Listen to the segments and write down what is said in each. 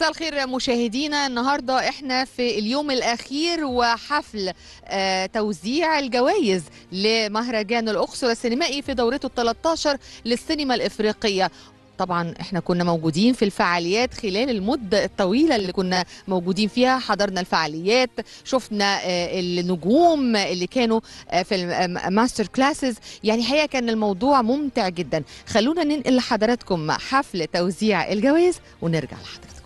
مساء الخير مشاهدينا النهارده احنا في اليوم الاخير وحفل آه، توزيع الجوائز لمهرجان الاقصر السينمائي في دورته ال 13 للسينما الافريقيه طبعا احنا كنا موجودين في الفعاليات خلال المدة الطويلة اللي كنا موجودين فيها حضرنا الفعاليات شفنا آه، النجوم اللي كانوا آه، في الماستر كلاسز يعني حقيقة كان الموضوع ممتع جدا خلونا ننقل لحضراتكم حفل توزيع الجوائز ونرجع لحضراتكم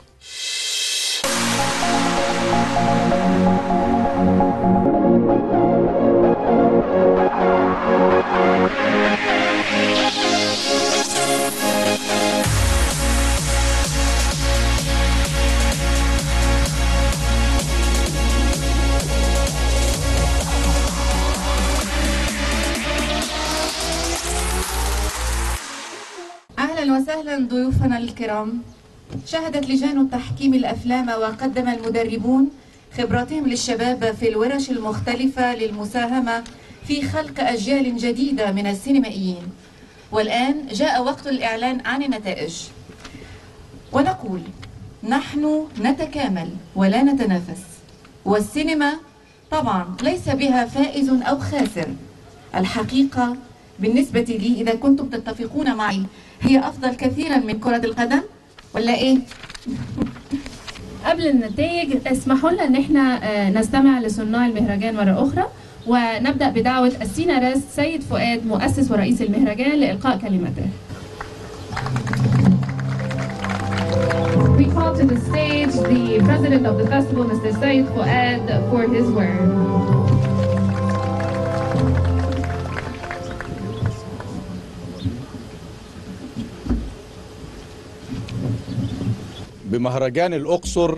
أهلا وسهلا ضيوفنا الكرام شهدت لجان التحكيم الأفلام وقدم المدربون خبراتهم للشباب في الورش المختلفة للمساهمة في خلق أجيال جديدة من السينمائيين والآن جاء وقت الإعلان عن النتائج ونقول نحن نتكامل ولا نتنافس والسينما طبعا ليس بها فائز أو خاسر الحقيقة بالنسبة لي إذا كنتم تتفقون معي هي أفضل كثيرا من كرة القدم ولا إيه؟ قبل النتائج اسمحوا لنا ان احنا آه، نستمع لصناع المهرجان مرة أخرى ونبدأ بدعوة السيناريست سيد فؤاد مؤسس ورئيس المهرجان لإلقاء كلمته. We call to the stage the president of the festival, Mr. Said Fuad, for his word. بمهرجان الأقصر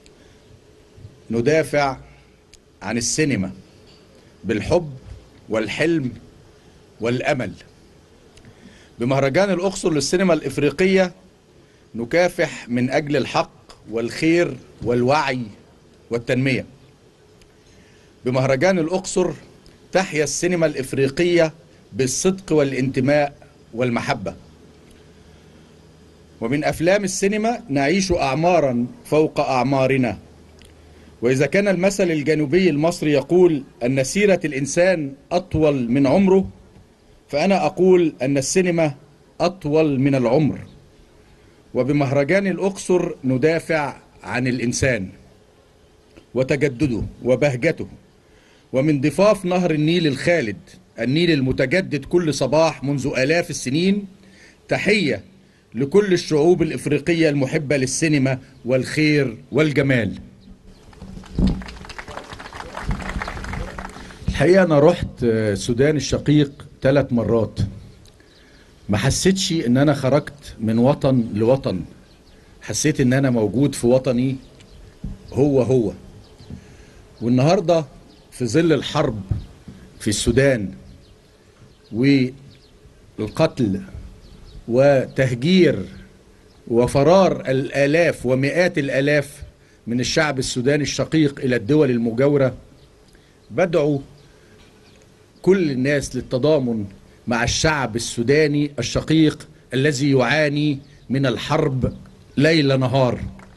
ندافع عن السينما بالحب والحلم والأمل بمهرجان الأقصر للسينما الإفريقية نكافح من أجل الحق والخير والوعي والتنمية بمهرجان الأقصر تحيا السينما الإفريقية بالصدق والانتماء والمحبة ومن أفلام السينما نعيش أعمارا فوق أعمارنا وإذا كان المثل الجنوبي المصري يقول أن سيرة الإنسان أطول من عمره فأنا أقول أن السينما أطول من العمر وبمهرجان الأقصر ندافع عن الإنسان وتجدده وبهجته ومن ضفاف نهر النيل الخالد النيل المتجدد كل صباح منذ آلاف السنين تحية لكل الشعوب الإفريقية المحبة للسينما والخير والجمال الحقيقة أنا رحت السودان الشقيق ثلاث مرات ما حسيتش إن أنا خرجت من وطن لوطن حسيت إن أنا موجود في وطني هو هو والنهاردة في ظل الحرب في السودان والقتل وتهجير وفرار الآلاف ومئات الآلاف من الشعب السوداني الشقيق إلى الدول المجاورة بدعو كل الناس للتضامن مع الشعب السوداني الشقيق الذي يعاني من الحرب ليل نهار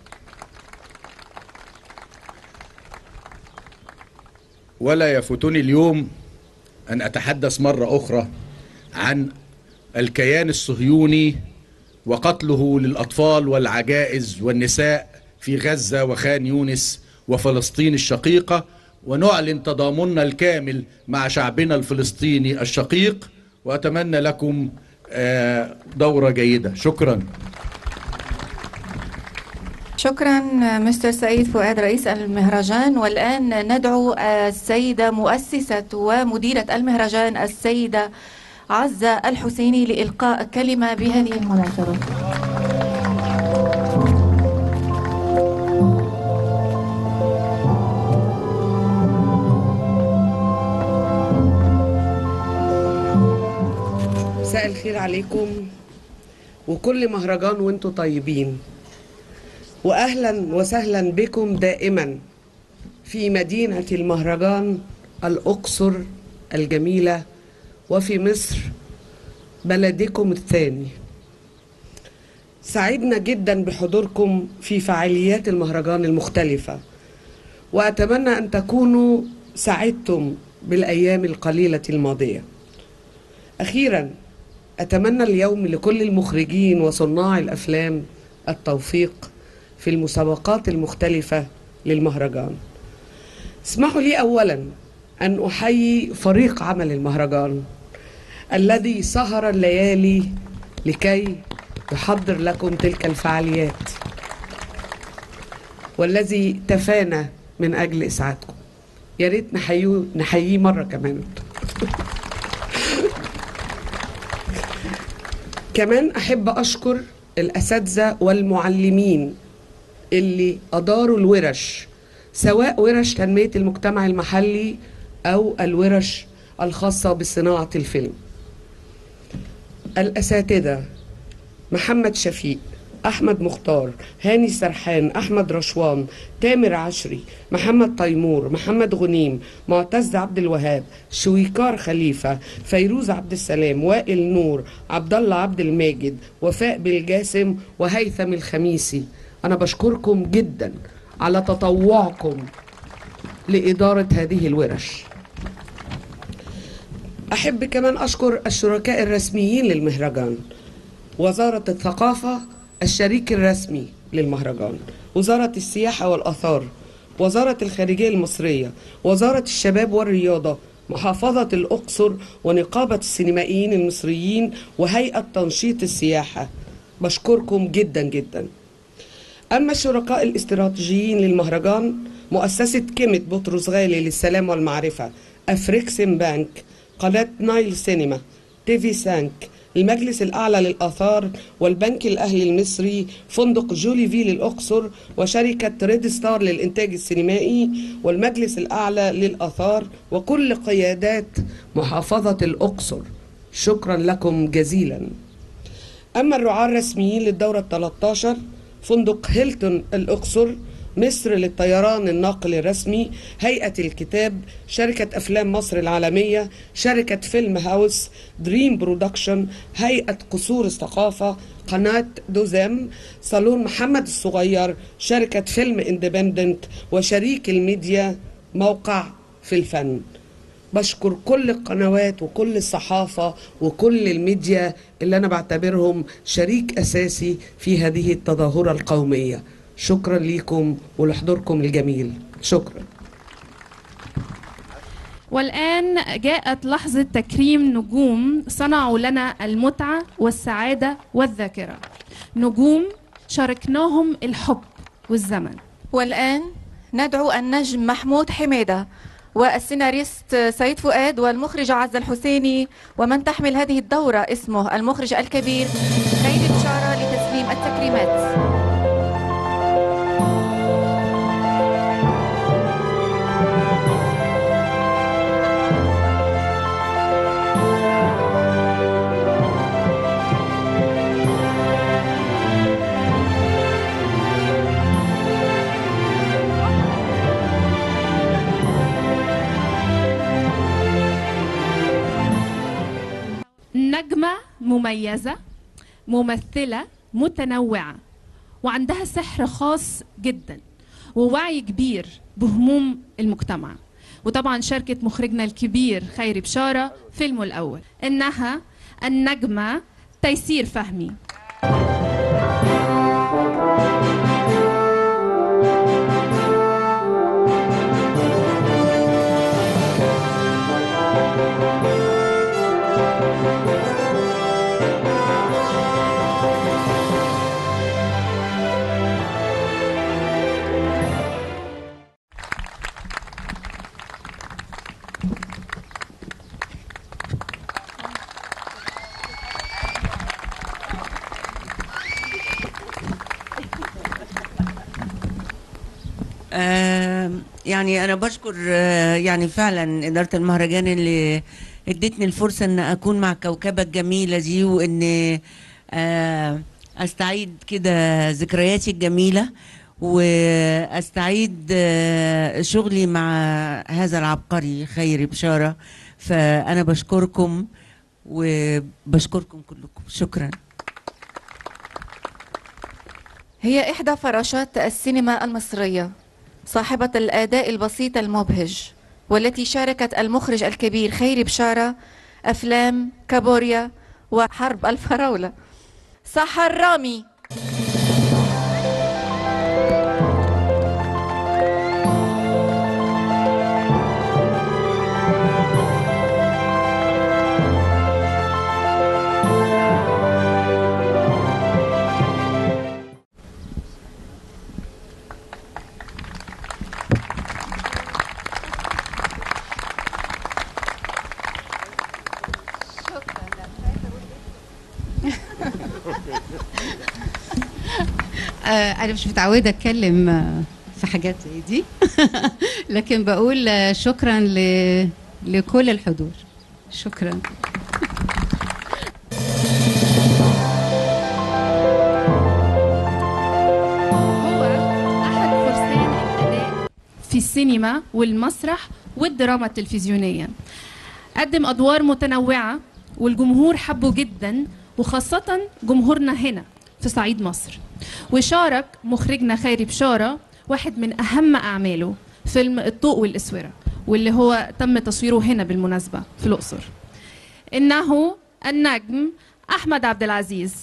ولا يفوتني اليوم أن أتحدث مرة أخرى عن الكيان الصهيوني وقتله للأطفال والعجائز والنساء في غزة وخان يونس وفلسطين الشقيقة ونعلن تضامننا الكامل مع شعبنا الفلسطيني الشقيق وأتمنى لكم آه، دورة جيدة شكرا شكرا مستر سعيد فؤاد رئيس المهرجان والآن ندعو السيدة مؤسسة ومديرة المهرجان السيدة عزة الحسيني لإلقاء كلمة بهذه المناسبة مساء الخير عليكم وكل مهرجان وانتم طيبين واهلا وسهلا بكم دائما في مدينه المهرجان الاقصر الجميله وفي مصر بلدكم الثاني سعدنا جدا بحضوركم في فعاليات المهرجان المختلفة وأتمنى أن تكونوا سعدتم بالأيام القليلة الماضية أخيرا أتمنى اليوم لكل المخرجين وصناع الأفلام التوفيق في المسابقات المختلفة للمهرجان اسمحوا لي أولا أن أحيي فريق عمل المهرجان الذي سهر الليالي لكي يحضر لكم تلك الفعاليات والذي تفانى من أجل إسعادكم يا ريت نحييه نحييه مرة كمان كمان أحب أشكر الأساتذة والمعلمين اللي أداروا الورش سواء ورش تنمية المجتمع المحلي أو الورش الخاصة بصناعة الفيلم الأساتذة محمد شفيق أحمد مختار هاني سرحان أحمد رشوان تامر عشري محمد تيمور محمد غنيم معتز عبد الوهاب شويكار خليفة فيروز عبد السلام وائل نور عبد الله عبد الماجد وفاء بالجاسم وهيثم الخميسي أنا بشكركم جدا على تطوعكم لإدارة هذه الورش أحب كمان أشكر الشركاء الرسميين للمهرجان وزارة الثقافة الشريك الرسمي للمهرجان وزارة السياحة والآثار وزارة الخارجية المصرية وزارة الشباب والرياضة محافظة الأقصر ونقابة السينمائيين المصريين وهيئة تنشيط السياحة بشكركم جدا جدا أما الشركاء الاستراتيجيين للمهرجان مؤسسة كيمة بطرس غالي للسلام والمعرفة أفريكسين بانك قناة نايل سينما تيفي سانك المجلس الأعلى للآثار والبنك الأهلي المصري فندق جولي في للأقصر وشركة ريد ستار للإنتاج السينمائي والمجلس الأعلى للآثار وكل قيادات محافظة الأقصر شكرا لكم جزيلا أما الرعاة الرسميين للدورة 13 فندق هيلتون الأقصر مصر للطيران الناقل الرسمي هيئة الكتاب شركة أفلام مصر العالمية شركة فيلم هاوس دريم برودكشن هيئة قصور الثقافة قناة دوزام صالون محمد الصغير شركة فيلم اندبندنت وشريك الميديا موقع في الفن بشكر كل القنوات وكل الصحافة وكل الميديا اللي أنا بعتبرهم شريك أساسي في هذه التظاهرة القومية شكرا لكم ولحضوركم الجميل شكرا والآن جاءت لحظة تكريم نجوم صنعوا لنا المتعة والسعادة والذاكرة نجوم شاركناهم الحب والزمن والآن ندعو النجم محمود حميدة والسيناريست سيد فؤاد والمخرج عز الحسيني ومن تحمل هذه الدورة اسمه المخرج الكبير خير بشارة لتسليم التكريمات نجمة مميزة ممثلة متنوعة وعندها سحر خاص جدا ووعي كبير بهموم المجتمع وطبعا شاركت مخرجنا الكبير خيري بشارة فيلمه الأول إنها النجمة تيسير فهمي آه، يعني انا بشكر آه، يعني فعلا اداره المهرجان اللي ادتني الفرصه ان اكون مع الكوكبه الجميله دي وان آه، استعيد كده ذكرياتي الجميله واستعيد آه، شغلي مع هذا العبقري خيري بشاره فانا بشكركم وبشكركم كلكم شكرا هي إحدى فراشات السينما المصرية صاحبة الأداء البسيط المبهج والتي شاركت المخرج الكبير خيري بشارة أفلام كابوريا وحرب الفراولة سحر رامي آه، أنا مش متعودة أتكلم آه، في حاجات زي دي لكن بقول آه، شكرا ل... لكل الحضور شكرا هو أحد فرسان الأداء في السينما والمسرح والدراما التلفزيونية قدم أدوار متنوعة والجمهور حبه جدا وخاصة جمهورنا هنا في صعيد مصر وشارك مخرجنا خيري بشارة واحد من أهم أعماله فيلم الطوق والإسورة واللي هو تم تصويره هنا بالمناسبة في الأقصر إنه النجم أحمد عبد العزيز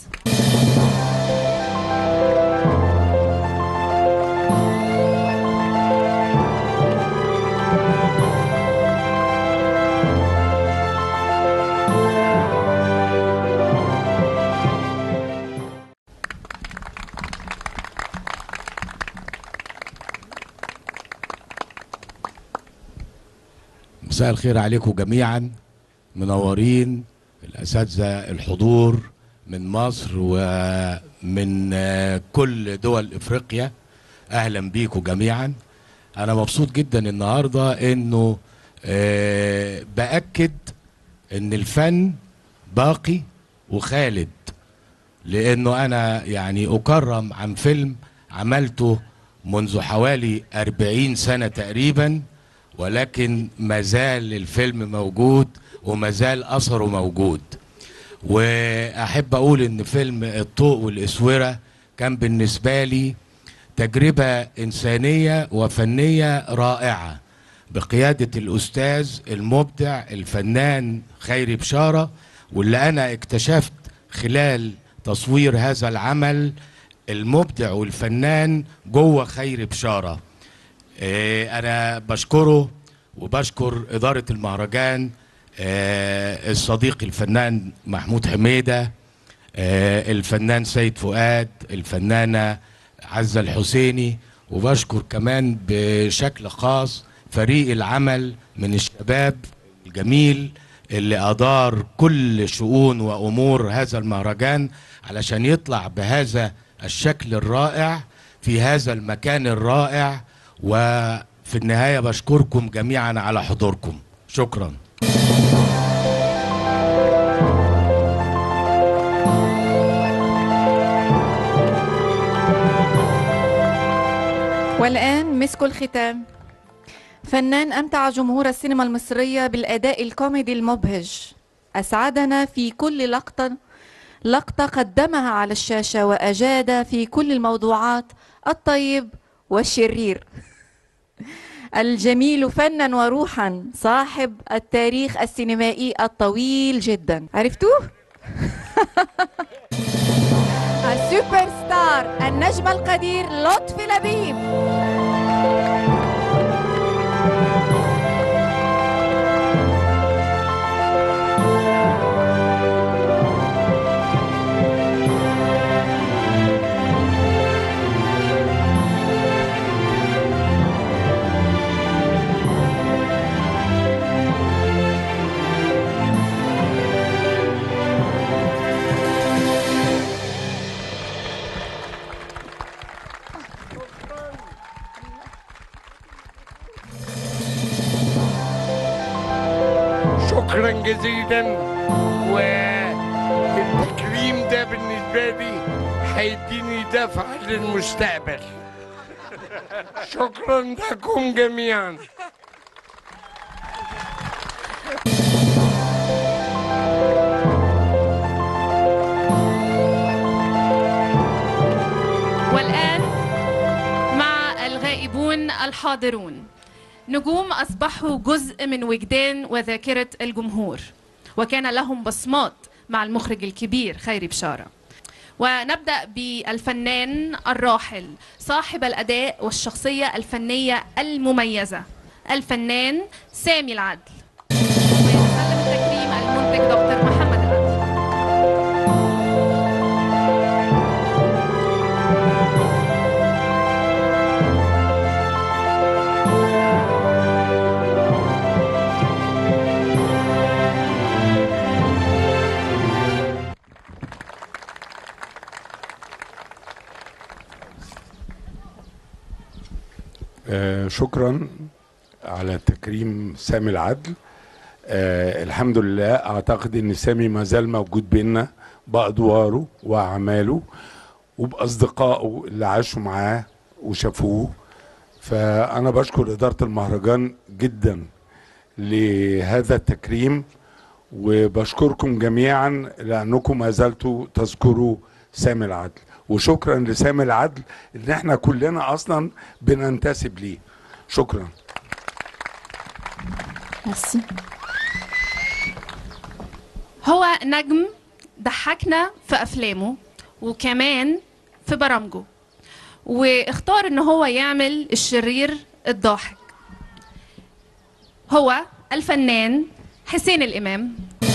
مساء الخير عليكم جميعا منورين الاساتذه الحضور من مصر ومن آه، كل دول افريقيا اهلا بيكم جميعا انا مبسوط جدا النهارده انه آه، باكد ان الفن باقي وخالد لانه انا يعني اكرم عن فيلم عملته منذ حوالي 40 سنه تقريبا ولكن ما زال الفيلم موجود وما زال اثره موجود واحب اقول ان فيلم الطوق والاسوره كان بالنسبه لي تجربه انسانيه وفنيه رائعه بقياده الاستاذ المبدع الفنان خيري بشاره واللي انا اكتشفت خلال تصوير هذا العمل المبدع والفنان جوه خيري بشاره آه، انا بشكره وبشكر اداره المهرجان آه، الصديق الفنان محمود حميده آه، الفنان سيد فؤاد الفنانه عزه الحسيني وبشكر كمان بشكل خاص فريق العمل من الشباب الجميل اللي ادار كل شؤون وامور هذا المهرجان علشان يطلع بهذا الشكل الرائع في هذا المكان الرائع وفي النهايه بشكركم جميعا على حضوركم شكرا والآن مسك الختام فنان أمتع جمهور السينما المصرية بالأداء الكوميدي المبهج أسعدنا في كل لقطة لقطة قدمها على الشاشة وأجاد في كل الموضوعات الطيب والشرير الجميل فنا وروحا صاحب التاريخ السينمائي الطويل جدا عرفتوه؟ السوبر ستار النجم القدير لطفي لبيب شكرا جزيلا والتكريم ده بالنسبة لي هيديني دفعة للمستقبل شكرا لكم جميعا والآن الحاضرون نجوم أصبحوا جزء من وجدان وذاكرة الجمهور وكان لهم بصمات مع المخرج الكبير خيري بشارة ونبدأ بالفنان الراحل صاحب الأداء والشخصية الفنية المميزة الفنان سامي العدل ويتسلم التكريم المنتج دكتور محمد العدل آه شكرا على تكريم سامي العدل آه الحمد لله اعتقد ان سامي ما زال موجود بينا بادواره واعماله وباصدقائه اللي عاشوا معاه وشافوه فانا بشكر اداره المهرجان جدا لهذا التكريم وبشكركم جميعا لانكم ما زلتوا تذكروا سامي العدل وشكرا لسامي العدل ان احنا كلنا اصلا بننتسب ليه شكرا ميرسي هو نجم ضحكنا في افلامه وكمان في برامجه واختار ان هو يعمل الشرير الضاحك هو الفنان حسين الامام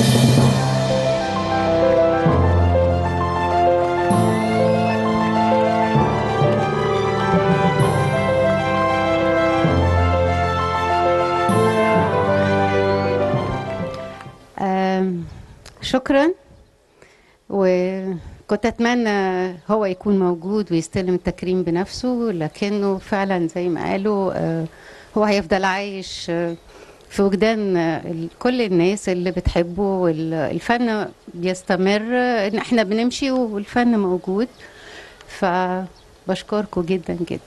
آم، شكرا وكنت اتمنى هو يكون موجود ويستلم التكريم بنفسه لكنه فعلا زي ما قالوا آه، هو هيفضل عايش آه، في وجدان آه، ال- كل الناس اللي بتحبه والفن بيستمر آه، ان احنا بنمشي والفن موجود فبشكركم جدا جدا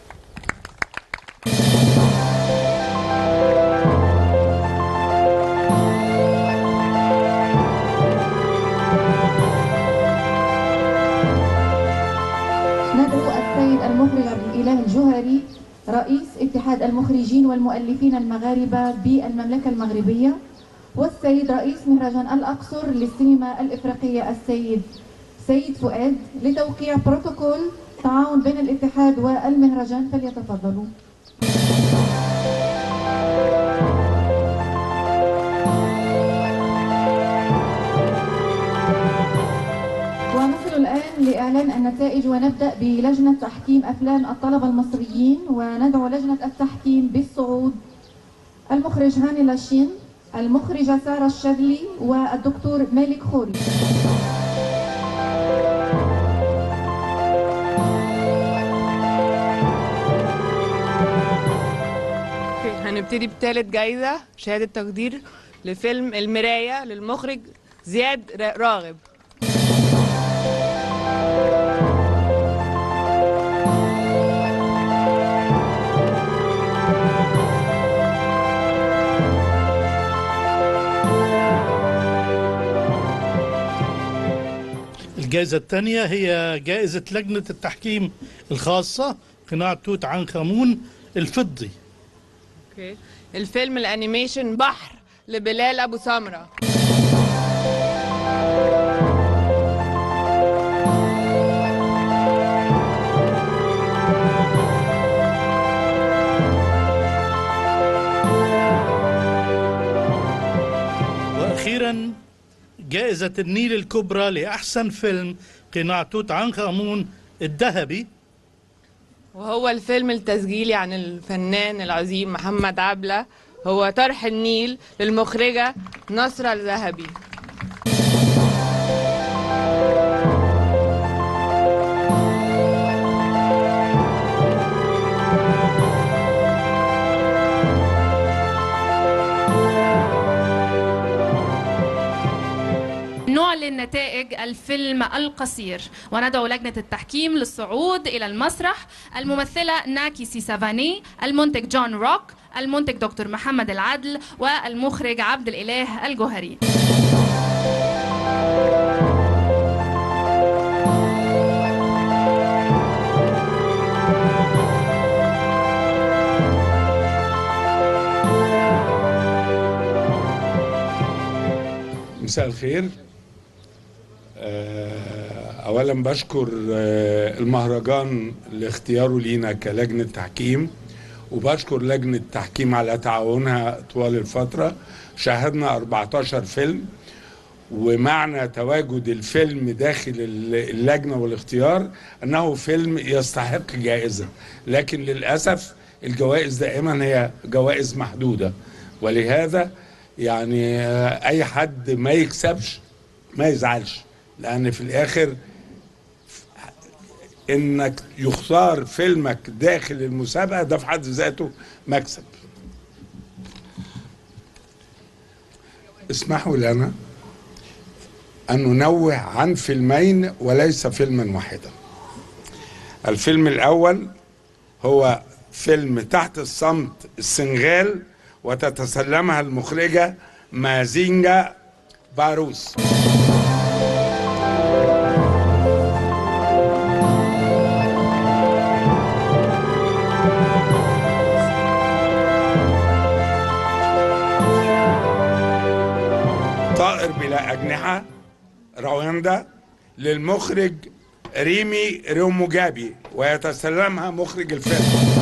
ندعو السيد المخرج عبد الإله الجوهري رئيس اتحاد المخرجين والمؤلفين المغاربة بالمملكة المغربية والسيد رئيس مهرجان الأقصر للسينما الإفريقية السيد سيد فؤاد لتوقيع بروتوكول تعاون بين الاتحاد والمهرجان فليتفضلوا ونصل الآن لإعلان النتائج ونبدأ بلجنة تحكيم أفلام الطلبة المصريين وندعو لجنة التحكيم بالصعود المخرج هاني لاشين المخرجة سارة الشاذلي والدكتور مالك خوري أوكي، هنبتدي بثالث جايزة شهادة تقدير لفيلم المراية للمخرج زياد را- راغب الجائزة الثانية هي جائزة لجنة التحكيم الخاصة قناع توت عنخ آمون الفضي اوكي الفيلم الانيميشن بحر لبلال ابو سمرة وأخيرا جائزة النيل الكبرى لأحسن فيلم قناع توت عنخ آمون الذهبي وهو الفيلم التسجيلي عن الفنان العظيم محمد عبلة هو طرح النيل للمخرجة نصرة الذهبي نعلن نتائج الفيلم القصير وندعو لجنة التحكيم للصعود إلى المسرح الممثلة ناكي سيسافاني المنتج جون روك المنتج دكتور محمد العدل والمخرج عبد الإله الجوهري مساء الخير آه، اولا بشكر آه، المهرجان لاختياره لينا كلجنه تحكيم وبشكر لجنه تحكيم على تعاونها طوال الفتره شاهدنا 14 فيلم ومعنى تواجد الفيلم داخل اللجنه والاختيار انه فيلم يستحق جائزه لكن للاسف الجوائز دائما هي جوائز محدوده ولهذا يعني آه، اي حد ما يكسبش ما يزعلش لان في الاخر انك يختار فيلمك داخل المسابقه ده في حد ذاته مكسب اسمحوا لنا ان ننوه عن فيلمين وليس فيلما واحدا الفيلم الاول هو فيلم تحت الصمت السنغال وتتسلمها المخرجه مازينجا باروس طائر بلا أجنحة رواندا للمخرج ريمي روموجابي ويتسلمها مخرج الفيلم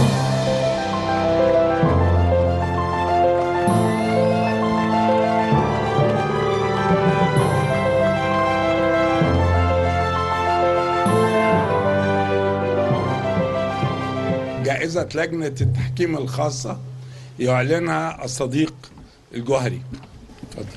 جائزة لجنة التحكيم الخاصة يعلنها الصديق الجوهري اتفضل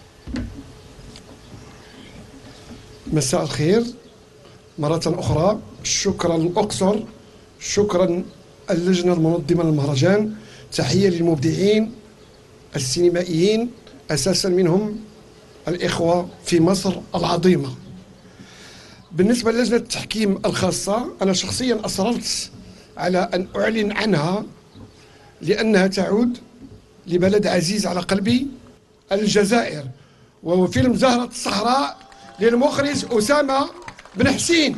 مساء الخير مرة أخرى شكرا الأقصر شكرا اللجنة المنظمة للمهرجان تحية للمبدعين السينمائيين أساسا منهم الإخوة في مصر العظيمة بالنسبة للجنة التحكيم الخاصة أنا شخصيا أصررت على أن أعلن عنها لأنها تعود لبلد عزيز على قلبي الجزائر وهو فيلم زهرة الصحراء للمخرج أسامة بن حسين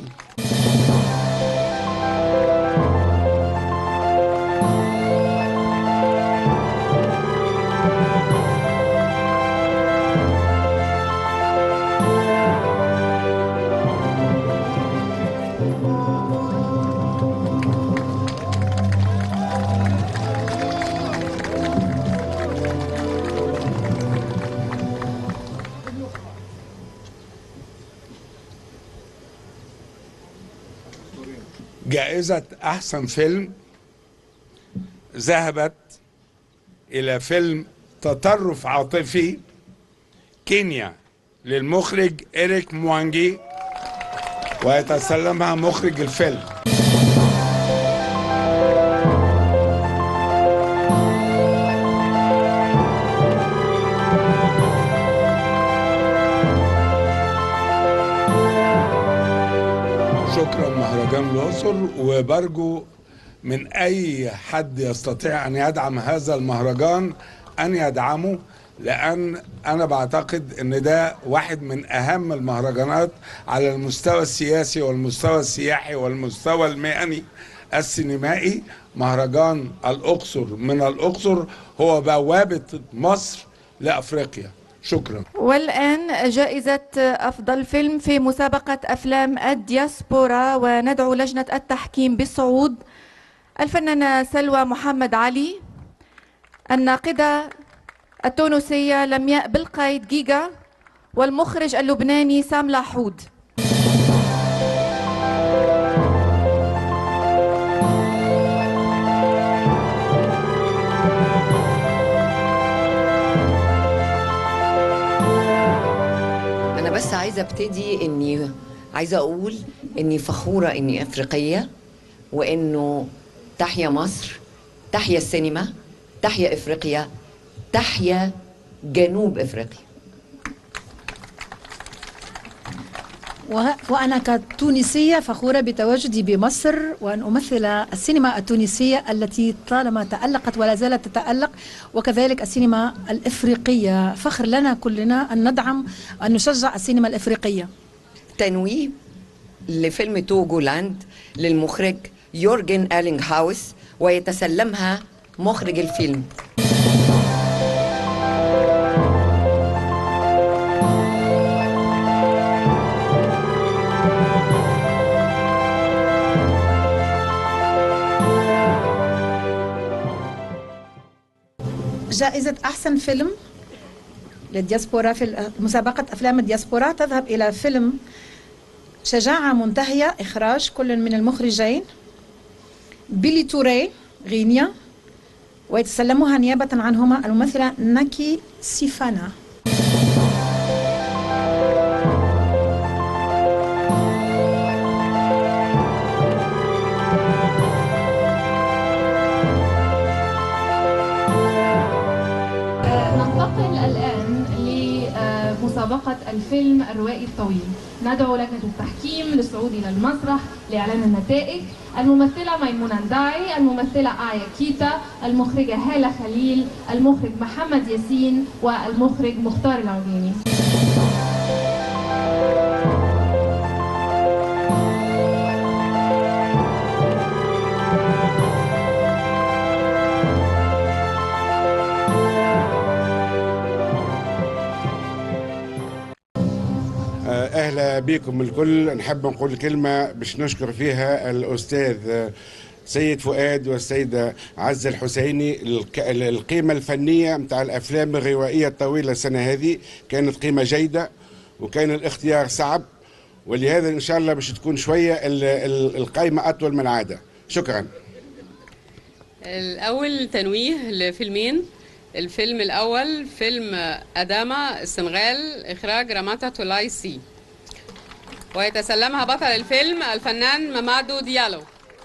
جائزة أحسن فيلم ذهبت إلى فيلم تطرف عاطفي كينيا للمخرج إريك موانجي ويتسلمها مخرج الفيلم شكرا مهرجان الأقصر وبرجو من أي حد يستطيع أن يدعم هذا المهرجان أن يدعمه لأن أنا بعتقد أن ده واحد من أهم المهرجانات على المستوى السياسي والمستوى السياحي والمستوى المهني السينمائي مهرجان الأقصر من الأقصر هو بوابة مصر لأفريقيا شكرا والآن جائزة أفضل فيلم في مسابقة أفلام الدياسبورا وندعو لجنة التحكيم بالصعود الفنانة سلوى محمد علي الناقدة التونسية لمياء بالقيد جيجا والمخرج اللبناني سام لاحود أنا بس عايزة ابتدي إني عايزة أقول إني فخورة إني أفريقية وإنه تحيا مصر تحيا السينما تحيا إفريقيا تحيا جنوب إفريقيا وه- وأنا كتونسية فخورة بتواجدي بمصر وأن أمثل السينما التونسية التي طالما تألقت ولا زالت تتألق وكذلك السينما الإفريقية فخر لنا كلنا أن ندعم أن نشجع السينما الإفريقية تنويه لفيلم توجو لاند للمخرج يورجن ألينغ هاوس ويتسلمها مخرج الفيلم جائزة أحسن فيلم للدياسبورا في مسابقة أفلام الدياسبورا تذهب إلى فيلم شجاعة منتهية إخراج كل من المخرجين بيلي توري غينيا ويتسلمها نيابة عنهما الممثلة ناكي سيفانا ننتقل الآن لمسابقة الفيلم الروائي الطويل ندعو لجنة التحكيم للصعود إلى المسرح لإعلان النتائج الممثلة ميمونة نداعي الممثلة آيا كيتا المخرجة هالة خليل المخرج محمد ياسين والمخرج مختار العجيني اهلا بكم الكل نحب نقول كلمه باش نشكر فيها الاستاذ سيد فؤاد والسيدة عزة الحسيني الك- القيمة الفنية متاع الأفلام الروائية الطويلة السنة هذه كانت قيمة جيدة وكان الاختيار صعب ولهذا إن شاء الله باش تكون شوية ال- ال- القائمة أطول من العادة شكرا الأول تنويه لفيلمين الفيلم الأول فيلم أداما السنغال إخراج راماتا تولاي سي ويتسلمها بطل الفيلم الفنان مامادو ديالو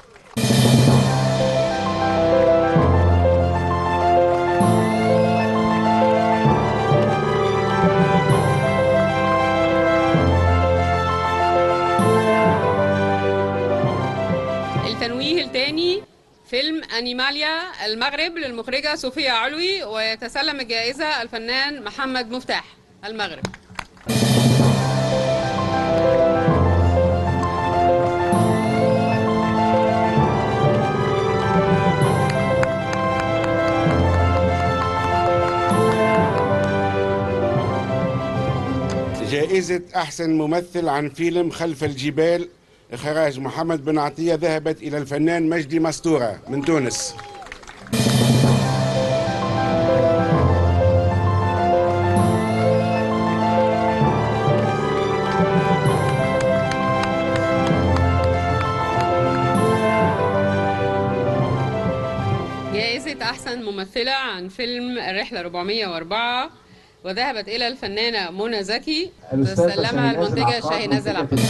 التنويه الثاني فيلم أنيماليا المغرب للمخرجة صوفيا علوي ويتسلم الجائزة الفنان محمد مفتاح المغرب جائزة أحسن ممثل عن فيلم خلف الجبال إخراج محمد بن عطية ذهبت إلى الفنان مجدي مستورة من تونس جائزة أحسن ممثلة عن فيلم الرحلة 404 وذهبت إلى الفنانة منى زكي الأستاذة تسلمها شاهيناز المنتجة العقاد شاهيناز منتجة العقاد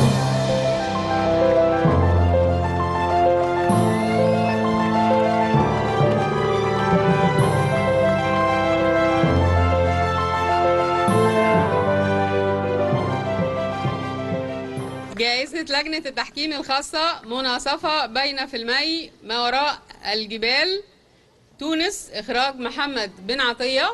جائزة لجنة التحكيم الخاصة مناصفة بين فيلمي ما وراء الجبال تونس إخراج محمد بن عطية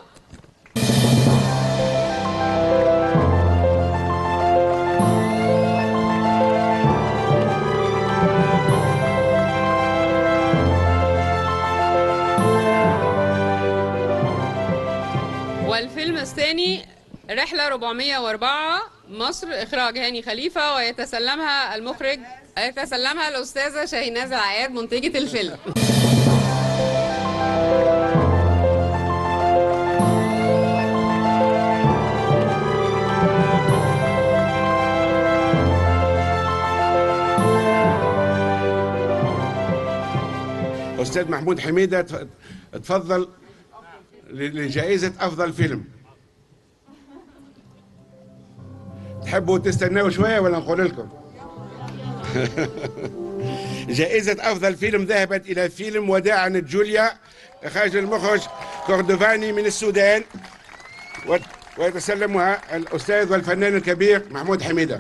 والفيلم الثاني رحلة 404 مصر إخراج هاني خليفة ويتسلمها المخرج يتسلمها الأستاذة شاهيناز العياد منتجة الفيلم أستاذ محمود حميدة تف- تفضل ل- لجائزة أفضل فيلم تحبوا تستناوا شوية ولا نقول لكم جائزة أفضل فيلم ذهبت إلى فيلم وداعا جوليا إخراج المخرج كوردوفاني من السودان وت- ويتسلمها الأستاذ والفنان الكبير محمود حميدة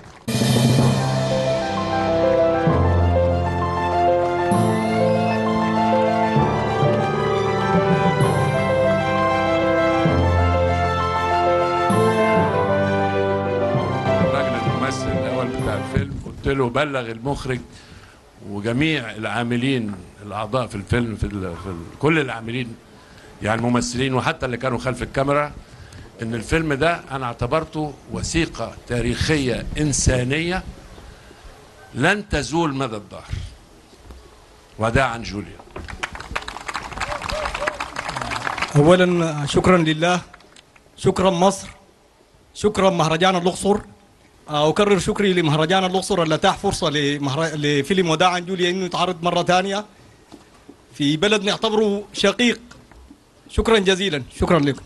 الراجل الممثل الاول بتاع الفيلم قلت له بلغ المخرج وجميع العاملين الاعضاء في الفيلم في, ال... في ال... كل العاملين يعني الممثلين وحتى اللي كانوا خلف الكاميرا ان الفيلم ده انا اعتبرته وثيقه تاريخيه انسانيه لن تزول مدى الدهر وداعا جوليا اولا شكرا لله شكرا مصر شكرا مهرجان الاقصر اكرر شكري لمهرجان الاقصر اللي اتاح فرصه لمهر... لفيلم وداعا جوليا انه يتعرض مره ثانيه في بلد نعتبره شقيق شكرا جزيلا شكرا لكم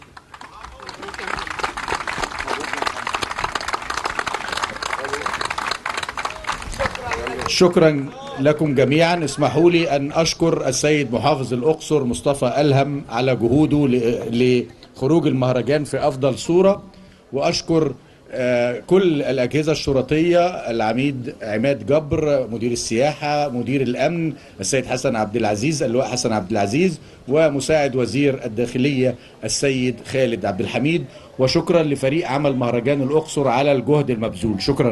شكرا لكم جميعا اسمحوا لي أن أشكر السيد محافظ الأقصر مصطفى ألهم على جهوده ل- لخروج المهرجان في أفضل صورة وأشكر آه، كل الأجهزة الشرطية العميد عماد جبر مدير السياحة مدير الأمن السيد حسن عبد العزيز اللواء حسن عبد العزيز ومساعد وزير الداخلية السيد خالد عبد الحميد وشكرا لفريق عمل مهرجان الأقصر على الجهد المبذول شكرا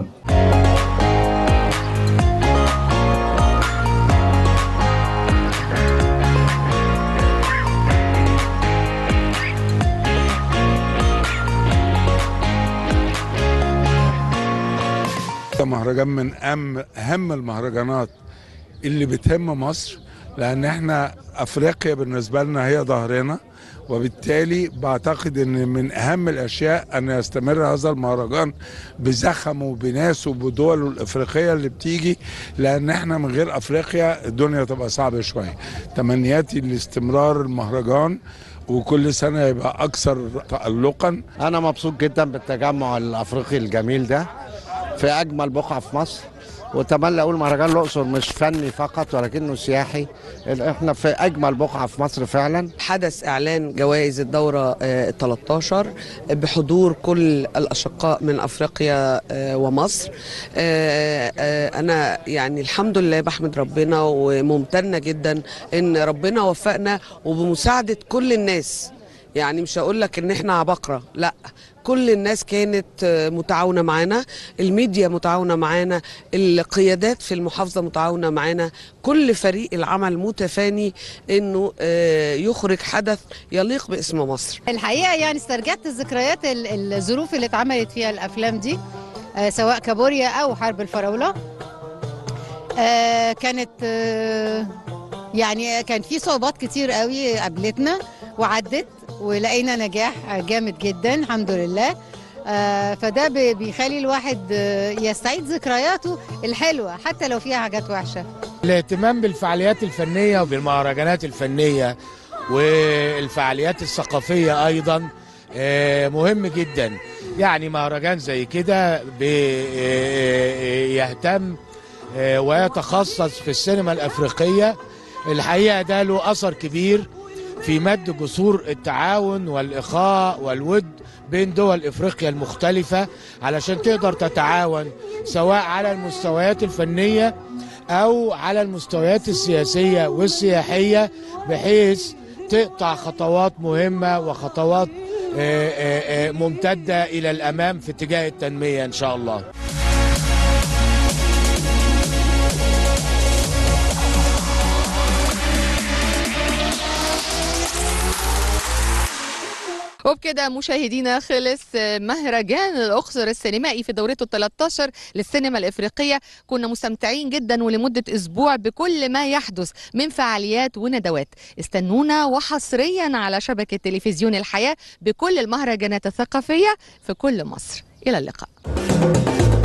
ده مهرجان من أهم أهم المهرجانات اللي بتهم مصر لأن احنا أفريقيا بالنسبة لنا هي ظهرنا وبالتالي بعتقد ان من اهم الاشياء ان يستمر هذا المهرجان بزخمه وبناسه وبدوله الافريقيه اللي بتيجي لان احنا من غير افريقيا الدنيا تبقى صعبه شويه تمنياتي لاستمرار المهرجان وكل سنه يبقى اكثر تالقا انا مبسوط جدا بالتجمع الافريقي الجميل ده في اجمل بقعه في مصر واتمنى اقول مهرجان الاقصر مش فني فقط ولكنه سياحي احنا في اجمل بقعه في مصر فعلا حدث إعلان جوائز الدورة ال 13 بحضور كل الأشقاء من أفريقيا آه، ومصر آه، آه، أنا يعني الحمد لله بحمد ربنا وممتنة جدا إن ربنا وفقنا وبمساعدة كل الناس يعني مش هقول لك ان احنا عبقرة لا كل الناس كانت آه، متعاونة معانا الميديا متعاونة معانا القيادات في المحافظة متعاونة معانا كل فريق العمل متفاني انه آه، يخرج حدث يليق باسم مصر الحقيقه يعني استرجعت الذكريات ال- الظروف اللي اتعملت فيها الافلام دي آه، سواء كابوريا او حرب الفراوله آه، كانت آه، يعني كان في صعوبات كتير قوي قابلتنا وعدت ولقينا نجاح جامد جدا الحمد لله آه، فده بي- بيخلي الواحد آه، يستعيد ذكرياته الحلوه حتى لو فيها حاجات وحشه الاهتمام بالفعاليات الفنية وبالمهرجانات الفنية والفعاليات الثقافية أيضا آه، مهم جدا يعني مهرجان زي كده بيهتم ويتخصص في السينما الأفريقية الحقيقة ده له أثر كبير في مد جسور التعاون والإخاء والود بين دول إفريقيا المختلفة علشان تقدر تتعاون سواء على المستويات الفنية أو على المستويات السياسية والسياحية بحيث تقطع خطوات مهمة وخطوات آه، آه، آه، ممتدة إلى الأمام في اتجاه التنمية إن شاء الله وبكده مشاهدينا خلص مهرجان الأقصر السينمائي في دورته 13 للسينما الإفريقية كنا مستمتعين جدا ولمدة أسبوع بكل ما يحدث من فعاليات وندوات استنونا وحصريا على شبكة تلفزيون الحياة بكل المهرجانات الثقافية في كل مصر إلى اللقاء